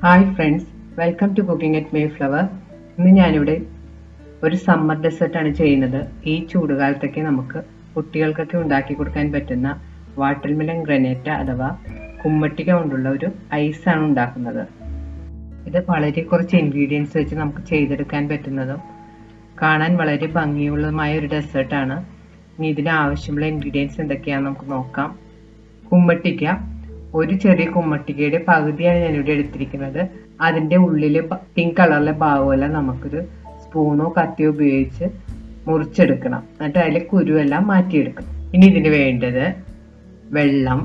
hi friends welcome to cooking at Mayflower ഇന്ന് ഞാനിവിടെ ഒരു സമ്മർ ഡെസേർട്ടാണ് ചെയ്യുന്നത് ഈ ചൂടുകാലത്തൊക്കെ നമുക്ക് കുട്ടികൾക്കൊക്കെ ഉണ്ടാക്കി കൊടുക്കാൻ പറ്റുന്ന വാട്ടർമെലൻ ഗ്രനേറ്റ അഥവാ കുമ്മട്ടിക കൊണ്ടുള്ള ഒരു ഐസാണ് ഉണ്ടാക്കുന്നത് ഇത് വളരെ കുറച്ച് ഇൻഗ്രീഡിയൻസ് വെച്ച് നമുക്ക് ചെയ്തെടുക്കാൻ പറ്റുന്നതും കാണാൻ വളരെ ഭംഗിയുള്ളതുമായ ഒരു ഡെസേർട്ടാണ് ഇനി ഇതിന് ആവശ്യമുള്ള ഇൻഗ്രീഡിയൻസ് എന്തൊക്കെയാണെന്ന് നമുക്ക് നോക്കാം കുമ്മട്ടിക്ക ഒരു ചെറിയ കുമ്മട്ടിക്കയുടെ പകുതിയാണ് ഞാനിവിടെ എടുത്തിരിക്കുന്നത് അതിൻ്റെ ഉള്ളിൽ പിങ്ക് കളറിലെ ഭാഗമെല്ലാം നമുക്കൊരു സ്പൂണോ കത്തിയോ ഉപയോഗിച്ച് മുറിച്ചെടുക്കണം എന്നിട്ട് അതിലെ കുരുവെല്ലാം മാറ്റിയെടുക്കണം ഇനി ഇതിന് വേണ്ടത് വെള്ളം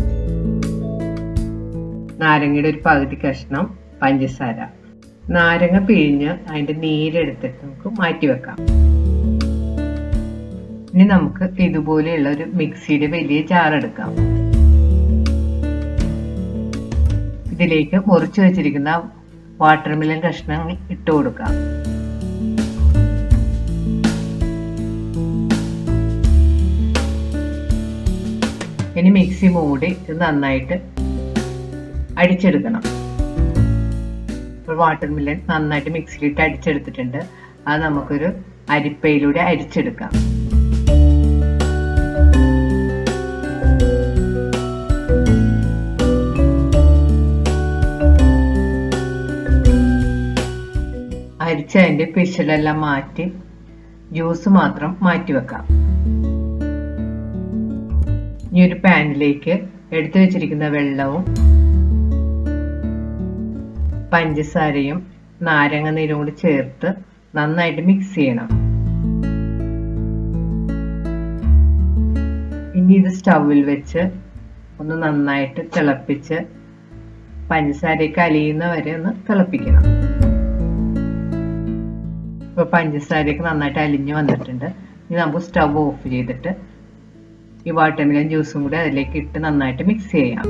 നാരങ്ങയുടെ ഒരു പകുതി കഷ്ണം പഞ്ചസാര നാരങ്ങ പിഴിഞ്ഞ് അതിൻ്റെ നീരെടുത്തിട്ട് നമുക്ക് മാറ്റി വെക്കാം ഇനി നമുക്ക് ഇതുപോലെയുള്ള ഒരു മിക്സിയുടെ വലിയ ജാർ എടുക്കാം ഇതിലേക്ക് മുറിച്ചു വെച്ചിരിക്കുന്ന വാട്ടർമെലൻ കഷ്ണങ്ങൾ ഇട്ട് കൊടുക്കാം ഇനി മിക്സി മൂടി ഇത് നന്നായിട്ട് അടിച്ചെടുക്കണം ഇപ്പോൾ വാട്ടർമെലൻ നന്നായിട്ട് മിക്സിയിലിട്ട് അടിച്ചെടുത്തിട്ടുണ്ട് അത് നമുക്കൊരു അരിപ്പയിലൂടെ അരിച്ചെടുക്കാം അരിച്ചതിൻ്റെ പിശലെല്ലാം മാറ്റി ജ്യൂസ് മാത്രം മാറ്റി വെക്കാം ഇനി ഒരു പാനിലേക്ക് എടുത്തു വെച്ചിരിക്കുന്ന വെള്ളവും പഞ്ചസാരയും നാരങ്ങ നീരും കൂടി ചേർത്ത് നന്നായിട്ട് മിക്സ് ചെയ്യണം ഇനി ഇത് സ്റ്റൗവിൽ വെച്ച് ഒന്ന് നന്നായിട്ട് തിളപ്പിച്ച് പഞ്ചസാരയൊക്കെ അലിയുന്ന വരെ ഒന്ന് തിളപ്പിക്കണം ഇപ്പോൾ പഞ്ചസാരയൊക്കെ നന്നായിട്ട് അലിഞ്ഞു വന്നിട്ടുണ്ട് ഇനി നമുക്ക് സ്റ്റവ് ഓഫ് ചെയ്തിട്ട് ഈ വാട്ടർമെലൻ ജ്യൂസും കൂടി അതിലേക്ക് ഇട്ട് നന്നായിട്ട് മിക്സ് ചെയ്യാം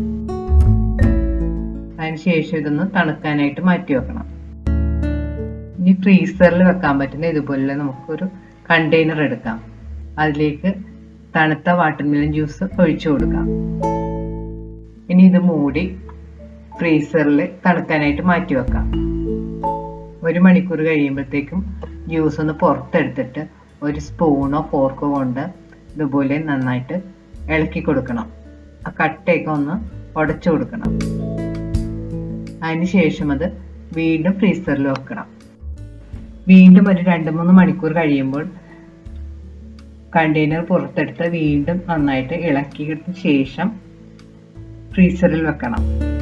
അതിനുശേഷം ഇതൊന്ന് തണുക്കാനായിട്ട് മാറ്റി വെക്കണം ഇനി ഫ്രീസറിൽ വെക്കാൻ പറ്റുന്ന ഇതുപോലെ നമുക്കൊരു കണ്ടെയ്നർ എടുക്കാം അതിലേക്ക് തണുത്ത വാട്ടർമെലൻ ജ്യൂസ് ഒഴിച്ചു കൊടുക്കാം ഇനി ഇത് മൂടി ഫ്രീസറിൽ തണുക്കാനായിട്ട് മാറ്റി വെക്കാം ഒരു മണിക്കൂർ കഴിയുമ്പോഴത്തേക്കും ജ്യൂസ് ഒന്ന് പുറത്തെടുത്തിട്ട് ഒരു സ്പൂണോ ഫോർക്കോ കൊണ്ട് ഇതുപോലെ നന്നായിട്ട് ഇളക്കി കൊടുക്കണം ആ കട്ടയൊക്കെ ഒന്ന് ഉടച്ചു കൊടുക്കണം അതിനുശേഷം അത് വീണ്ടും ഫ്രീസറിൽ വെക്കണം വീണ്ടും ഒരു രണ്ട് മൂന്ന് മണിക്കൂർ കഴിയുമ്പോൾ കണ്ടെയ്നർ പുറത്തെടുത്ത് വീണ്ടും നന്നായിട്ട് ഇളക്കിയതിന് ശേഷം ഫ്രീസറിൽ വെക്കണം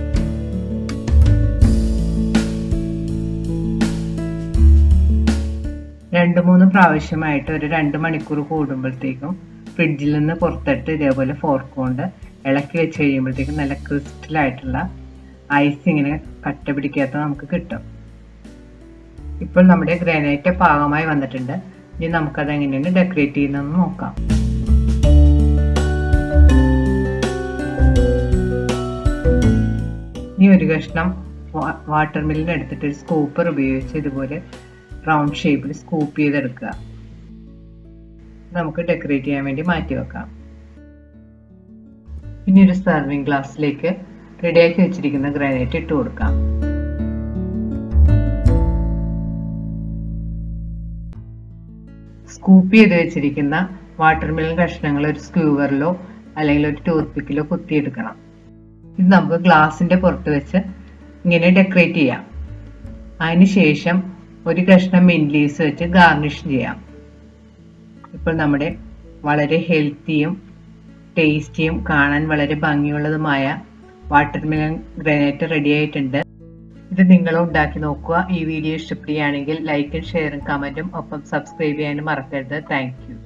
രണ്ട് മൂന്ന് പ്രാവശ്യമായിട്ട് ഒരു രണ്ട് മണിക്കൂർ കൂടുമ്പോഴത്തേക്കും ഫ്രിഡ്ജിൽ നിന്ന് പുറത്തെടുത്ത് ഇതേപോലെ ഫോർക്ക് കൊണ്ട് ഇളക്കി വെച്ച് കഴിയുമ്പോഴത്തേക്കും നല്ല ക്രിസ്റ്റലായിട്ടുള്ള ഐസ് ഇങ്ങനെ കട്ട പിടിക്കാത്ത നമുക്ക് കിട്ടും ഇപ്പോൾ നമ്മുടെ ഗ്രാനൈറ്റ് പാകമായി വന്നിട്ടുണ്ട് ഇനി നമുക്കത് എങ്ങനെയാണ് ഡെക്കറേറ്റ് ചെയ്യുന്നതെന്ന് നോക്കാം ഇനി ഒരു കഷ്ണം വാട്ടർ മില്ലിന് എടുത്തിട്ട് ഒരു സ്കൂപ്പർ ഉപയോഗിച്ച് ഇതുപോലെ റൗണ്ട് ഷേപ്പിൽ സ്കൂപ്പ് ചെയ്തെടുക്കുക നമുക്ക് ഡെക്കറേറ്റ് ചെയ്യാൻ വേണ്ടി മാറ്റി വെക്കാം ഇനി ഒരു സർവിങ് ഗ്ലാസ്സിലേക്ക് റെഡിയാക്കി വെച്ചിരിക്കുന്ന ഗ്രാനൈറ്റ് ഇട്ട് കൊടുക്കാം സ്കൂപ്പ് ചെയ്ത് വെച്ചിരിക്കുന്ന വാട്ടർമെലൻ കഷ്ണങ്ങൾ ഒരു സ്ക്യൂവറിലോ അല്ലെങ്കിൽ ഒരു ടൂത്ത് പിക്കിലോ കുത്തിയെടുക്കണം ഇത് നമുക്ക് ഗ്ലാസിന്റെ പുറത്ത് വെച്ച് ഇങ്ങനെ ഡെക്കറേറ്റ് ചെയ്യാം അതിനുശേഷം ഒരു കഷ്ണം മിന്റ് ലീവ്സ് വെച്ച് ഗാർണിഷ് ചെയ്യാം ഇപ്പോൾ നമ്മുടെ വളരെ ഹെൽത്തിയും ടേസ്റ്റിയും കാണാൻ വളരെ ഭംഗിയുള്ളതുമായ വാട്ടർമെലൻ ഗ്രനേറ്റ് റെഡി ആയിട്ടുണ്ട് ഇത് നിങ്ങൾ ഉണ്ടാക്കി നോക്കുക ഈ വീഡിയോ ഇഷ്ടപ്പെടുകയാണെങ്കിൽ ലൈക്കും ഷെയറും കമൻറ്റും ഒപ്പം സബ്സ്ക്രൈബ് ചെയ്യാനും മറക്കരുത് താങ്ക്